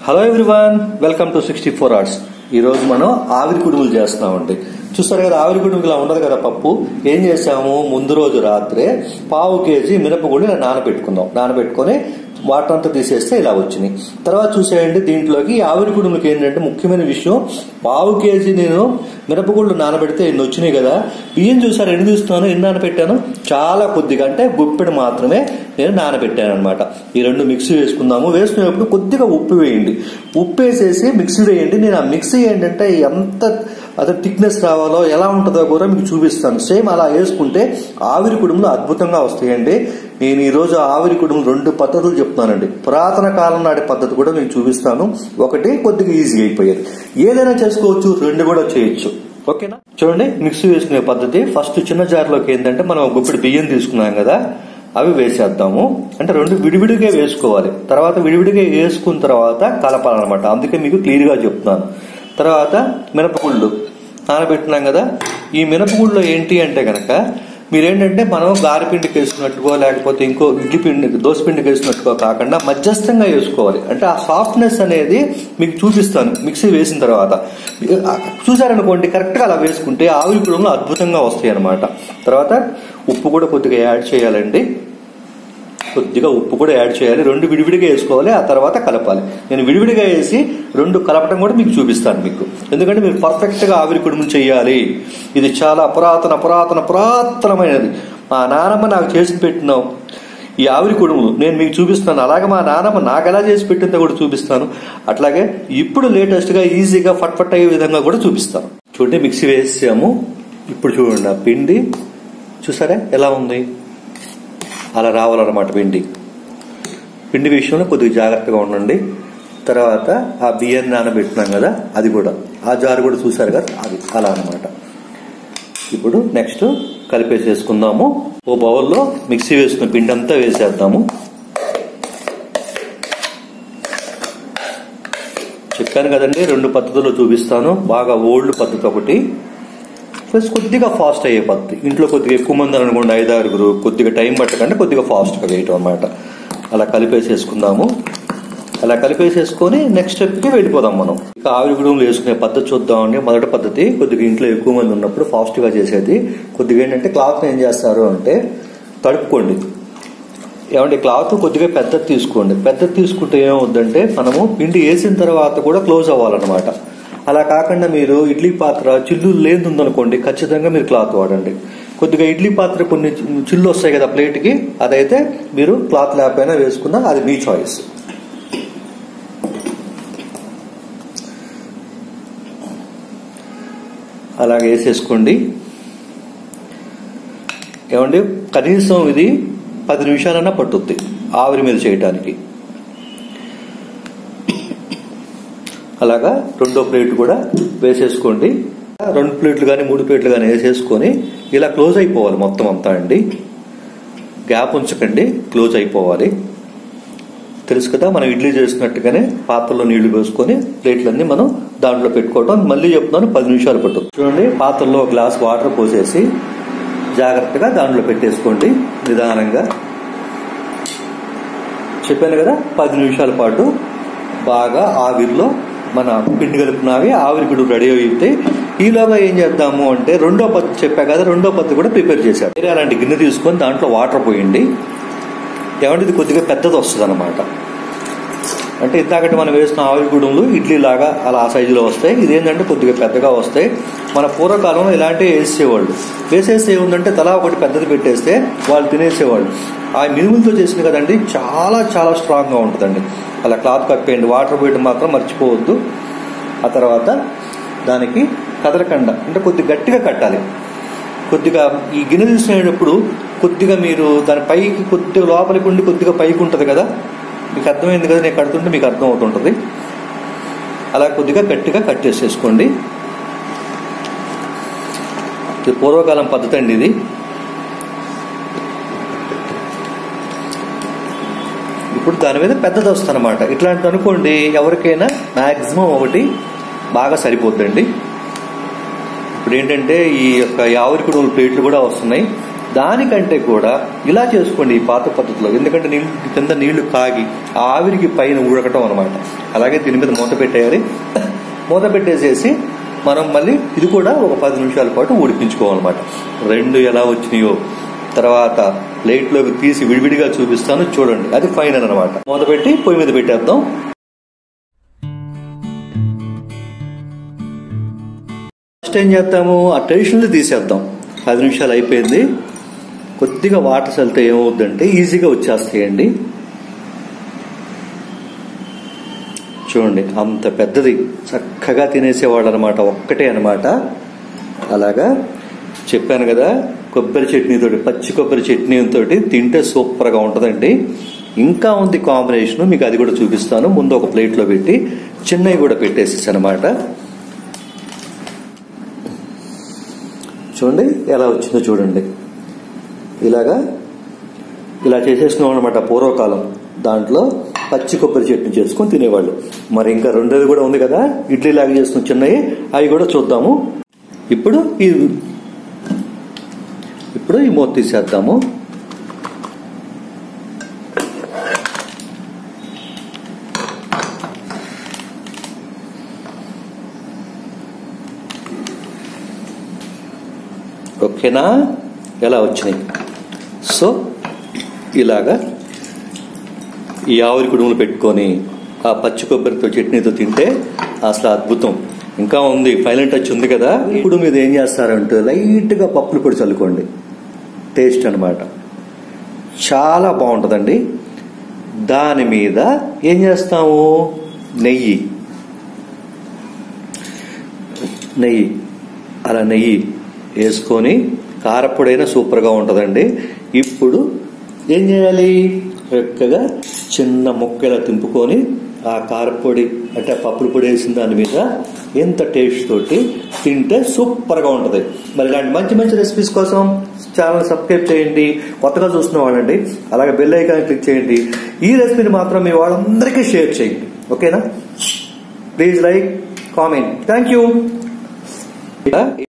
hello everyone welcome to sixty four hours ఈ రోజు మనం ఆవిరి కుడుములు చేస్తున్నామండి చూస్తారు కదా ఆవిరి కుడుములు ఇలా ఉండదు కదా పప్పు ఏం చేసాము ముందు రోజు రాత్రే పావు కేజీ మినపగుడి ఇలా నానబెట్టుకుందాం నానబెట్టుకొని వాటర్ అంతా తీసేస్తే ఇలా వచ్చినాయి తర్వాత చూసేయండి దీంట్లోకి ఈ ఆవిరి కుడుములకి ఏంటంటే ముఖ్యమైన విషయం పావు కేజీ నేను మినపగుళ్ళు నానబెడితే ఎన్ని వచ్చినాయి కదా బియ్యం చూసారు ఎన్ని తీస్తున్నాను ఎన్ని నానబెట్టాను చాలా కొద్దిగా అంటే గుప్పెడు మాత్రమే నేను నానబెట్టాను అనమాట ఈ రెండు మిక్సీ వేసుకుందాము వేసుకునేటప్పుడు కొద్దిగా ఉప్పు వేయండి ఉప్పు వేసేసి మిక్సీ వేయండి నేను ఆ మిక్సీ ఏంటంటే ఎంత అదే థిక్నెస్ రావాలో ఎలా ఉంటుందో కూడా మీకు చూపిస్తాను సేమ్ అలా వేసుకుంటే ఆవిరి కుడుములు అద్భుతంగా వస్తాయండి నేను ఈ రోజు ఆవిరి కుడుములు రెండు పద్ధతులు చెప్తున్నానండి పురాతన కాలం నాటి పద్ధతి కూడా మీకు చూపిస్తాను ఒకటి కొద్దిగా ఈజీ అయిపోయేది ఏదైనా చేసుకోవచ్చు రెండు కూడా చేయొచ్చు ఓకేనా చూడండి మిక్సీ వేసుకునే పద్ధతి ఫస్ట్ చిన్న జార్లోకి ఏంటంటే మనం గుప్పిడి బియ్యం తీసుకున్నాం కదా అవి వేసేద్దాము అంటే రెండు విడివిడిగా వేసుకోవాలి తర్వాత విడివిడిగా వేసుకున్న తర్వాత కలపాలన్నమాట అందుకే మీకు క్లియర్ గా చెప్తున్నాను తర్వాత మినపగుళ్ళు నానబెట్టినాం కదా ఈ మినపగుళ్ళు ఏంటి అంటే గనక మీరేంటంటే మనం గారిపిండికి వేసుకున్నట్టుకో లేకపోతే ఇంకో ఇడ్లీ పిండి దోశ పిండికి వేసుకున్నట్టుకో కాకుండా మధ్యస్థంగా వేసుకోవాలి అంటే ఆ సాఫ్ట్నెస్ అనేది మీకు చూపిస్తాను మిక్సీ వేసిన తర్వాత చూసారనుకోండి కరెక్ట్గా అలా వేసుకుంటే ఆవిరి కుడుములు అద్భుతంగా వస్తాయి అనమాట తర్వాత ఉప్పు కూడా కొద్దిగా యాడ్ చేయాలండి కొద్దిగా ఉప్పు కూడా యాడ్ చేయాలి రెండు విడివిడిగా వేసుకోవాలి ఆ తర్వాత కలపాలి నేను విడివిడిగా వేసి రెండు కలపడం కూడా మీకు చూపిస్తాను మీకు ఎందుకంటే మీరు పర్ఫెక్ట్ గా ఆవిరి కుడుములు చేయాలి ఇది చాలా పురాతన పురాతన పురాతనమైనది మా నానమ్మ నాకు చేసి పెట్టినాం ఈ ఆవిరి కుడుములు నేను మీకు చూపిస్తాను అలాగే మా నానమ్మ నాకు ఎలా చేసి పెట్టిందో కూడా చూపిస్తాను అట్లాగే ఇప్పుడు లేటెస్ట్ గా ఈజీగా ఫట్ ఫట్ అయ్యే విధంగా కూడా చూపిస్తాను చూడండి మిక్సీ వేసాము ఇప్పుడు చూడండి ఆ పిండి చూసారా ఎలా ఉంది అలా రావాలన్నమాట పిండి పిండి విషయంలో కొద్దిగా జాగ్రత్తగా ఉండండి తర్వాత ఆ బియ్యాన్ని నానబెట్టినాం కదా అది కూడా ఆ జారు కూడా చూసారు కదా అది అలా అనమాట ఇప్పుడు నెక్స్ట్ కలిపేసేసుకుందాము ఓ బౌల్లో మిక్సీ వేసుకున్న పిండి అంతా వేసేద్దాము చెప్పాను కదండి రెండు పద్ధతుల్లో చూపిస్తాను బాగా ఓల్డ్ పద్ధతి ఒకటి ప్లస్ కొద్దిగా ఫాస్ట్ అయ్యే పద్ధతి ఇంట్లో కొద్దిగా ఎక్కువ మంది అనుకోండి ఐదు ఆరుగురు కొద్దిగా టైం పట్టకంటే కొద్దిగా ఫాస్ట్గా వేయటం అనమాట అలా కలిపేసేసుకుందాము అలా కలిపేసేసుకొని నెక్స్ట్ స్టెప్కి వెళ్ళిపోదాం మనం ఇక ఆవిరి గుడుములు వేసుకునే పద్ధతి చూద్దామండి మొదటి పద్ధతి కొద్దిగా ఇంట్లో ఎక్కువ మంది ఉన్నప్పుడు ఫాస్ట్గా చేసేది కొద్దిగా ఏంటంటే క్లాత్ ఏం చేస్తారు అంటే తడుపుకోండి ఏమంటే క్లాత్ కొద్దిగా పెద్దది తీసుకోండి పెద్దది తీసుకుంటే ఏమవుద్దంటే మనము పిండి వేసిన తర్వాత కూడా క్లోజ్ అవ్వాలన్నమాట అలా కాకుండా మీరు ఇడ్లీ పాత్ర చిల్లు లేదుందనుకోండి ఖచ్చితంగా మీరు క్లాత్ వాడండి కొద్దిగా ఇడ్లీ పాత్ర కొన్ని చిల్లు వస్తాయి కదా ప్లేట్కి అదైతే మీరు క్లాత్ లేకపోయినా వేసుకున్నా అది మీ చాయిస్ అలాగే వేసేసుకోండి ఏమండి కనీసం ఇది పది నిమిషాలన్నా పట్టుద్ది ఆవిరి మీద చేయటానికి అలాగా రెండో ప్లేట్ కూడా వేసేసుకోండి రెండు ప్లేట్లు కానీ మూడు ప్లేట్లు కానీ వేసేసుకొని ఇలా క్లోజ్ అయిపోవాలి మొత్తం అంతా అండి గ్యాప్ ఉంచకండి క్లోజ్ అయిపోవాలి తెలుసు కదా మనం ఇడ్లీ చేసినట్టుగానే పాత్రలో నీళ్లు పోసుకొని ప్లేట్లన్నీ మనం దాంట్లో పెట్టుకోవడం మళ్ళీ చెప్తున్నాను పది నిమిషాలు పట్టు చూడండి పాత్రలో ఒక గ్లాస్ వాటర్ పోసేసి జాగ్రత్తగా దాంట్లో పెట్టేసుకోండి నిదానంగా చెప్పాను కదా పది నిమిషాల పాటు బాగా ఆవిరిలో మన పిండి కలుపుకున్నవి ఆవిరి పిడు రెడీ అయితే ఈలోగా ఏం చేద్దాము అంటే రెండో పద్ధతి చెప్పా కదా రెండో పద్ధతి కూడా ప్రిపేర్ చేశారు వేరే అలాంటి గిన్నె తీసుకొని దాంట్లో వాటర్ పోయండి ఏమంటే ఇది కొద్దిగా పెద్దది వస్తుంది అనమాట అంటే ఇందాకటి మనం వేసిన ఆవిరి గుడుములు ఇడ్లీ లాగా అలా ఆ సైజులో వస్తాయి ఇదేంటంటే కొద్దిగా పెద్దగా వస్తాయి మన పూర్వకాలంలో ఇలాంటివి వేసేవాళ్ళు వేసేస్తే ఏముందంటే తలా ఒకటి పెద్దది పెట్టేస్తే వాళ్ళు తినేసేవాళ్ళు ఆ మినుములతో చేసింది కదండి చాలా చాలా స్ట్రాంగ్గా ఉంటుందండి అలా క్లాత్ కప్పేయండి వాటర్ పోయడం మాత్రం మర్చిపోవద్దు ఆ తర్వాత దానికి కదలకండ అంటే కొద్దిగా గట్టిగా కట్టాలి కొద్దిగా ఈ గిన్నె తీసుకునేటప్పుడు కొద్దిగా మీరు దాని పైకి కొద్దిగా లోపలికి ఉండి కొద్దిగా పైకి ఉంటుంది కదా మీకు అర్థమైంది కదా నేను కడుతుంటే మీకు అర్థం అవుతుంటుంది అలా కొద్దిగా గట్టిగా కట్ చేసేసుకోండి ఇది పూర్వకాలం పద్ధతి అండి ఇది ఇప్పుడు దాని మీద పెద్దది వస్తుందన్నమాట ఇట్లాంటి అనుకోండి ఎవరికైనా మాక్సిమం ఒకటి బాగా సరిపోద్దండి ఇప్పుడు ఏంటంటే ఈ యొక్క యావరి కుడుముల ప్లేట్లు కూడా వస్తున్నాయి దానికంటే కూడా ఇలా చేసుకోండి ఈ పాత పద్ధతిలో ఎందుకంటే నీళ్ళు కింద నీళ్లు కాగి ఆ ఆవిరికి పైన ఉడకటం అనమాట అలాగే దీని మీద మూత పెట్టేయాలి మూత పెట్టేసేసి మనం మళ్ళీ ఇది కూడా ఒక పది నిమిషాల పాటు ఉడికించుకోవాలన్నమాట రెండు ఎలా వచ్చినాయో తర్వాత ప్లేట్లోకి తీసి విడివిడిగా చూపిస్తాను చూడండి అది ఫైనల్ అనమాట మూత పెట్టి పొయ్యి మీద పెట్టేద్దాం ఫస్ట్ ఏం చేద్దాము ఆ ట్రెడిషనల్ తీసేద్దాం పది నిమిషాలు అయిపోయింది కొద్దిగా వాటర్ చల్లితే ఏమవుద్దంటే ఈజీగా వచ్చేస్తాయండి చూడండి అంత పెద్దది చక్కగా తినేసేవాళ్ళు అనమాట ఒక్కటే అనమాట అలాగా చెప్పాను కదా కొబ్బరి చట్నీతోటి పచ్చి కొబ్బరి చట్నీతో తింటే సూపర్గా ఉంటుందండి ఇంకా ఉంది కాంబినేషన్ మీకు అది కూడా చూపిస్తాను ముందు ఒక ప్లేట్లో పెట్టి చిన్నవి కూడా పెట్టేసి అనమాట చూడండి ఎలా వచ్చిందో చూడండి ఇలాగా ఇలా చేసేసుకున్నాం అనమాట పూర్వకాలం దాంట్లో పచ్చి కొబ్బరి చట్నీ చేసుకొని తినేవాళ్ళు మరి ఇంకా రెండోది కూడా ఉంది కదా ఇడ్లీ లాగా చేస్తున్న చిన్నవి అవి కూడా చూద్దాము ఇప్పుడు ఈ ఇప్పుడు ఈ మూత తీసేద్దాము ఓకేనా ఎలా వచ్చినాయి సో ఇలాగా ఈ ఆవిరి కుడుములు పెట్టుకొని ఆ పచ్చి కొబ్బరితో చట్నీతో తింటే అసలు అద్భుతం ఇంకా ఉంది ఫైనల్ టచ్ ఉంది కదా ఇప్పుడు మీరు ఏం చేస్తారంటే లైట్గా పప్పులు పొడి చల్లుకోండి టేస్ట్ అనమాట చాలా బాగుంటుందండి దాని మీద ఏం చేస్తాము నెయ్యి నెయ్యి అలా నెయ్యి వేసుకొని కారపొడైనా సూపర్గా ఉంటుందండి ఇప్పుడు ఏం చేయాలి చక్కగా చిన్న ముక్కలా తింపుకొని ఆ కారపొడి అంటే పప్పుల పొడి వేసిన దాని మీద ఎంత టేస్ట్ తోటి తింటే సూపర్గా ఉంటుంది మరి ఇలాంటి మంచి మంచి రెసిపీస్ కోసం ఛానల్ సబ్స్క్రైబ్ చేయండి కొత్తగా చూస్తున్న వాళ్ళండి అలాగే బెల్ ఐకాన్ క్లిక్ చేయండి ఈ రెసిపీని మాత్రం మీ వాళ్ళందరికీ షేర్ చేయండి ఓకేనా please like comment thank you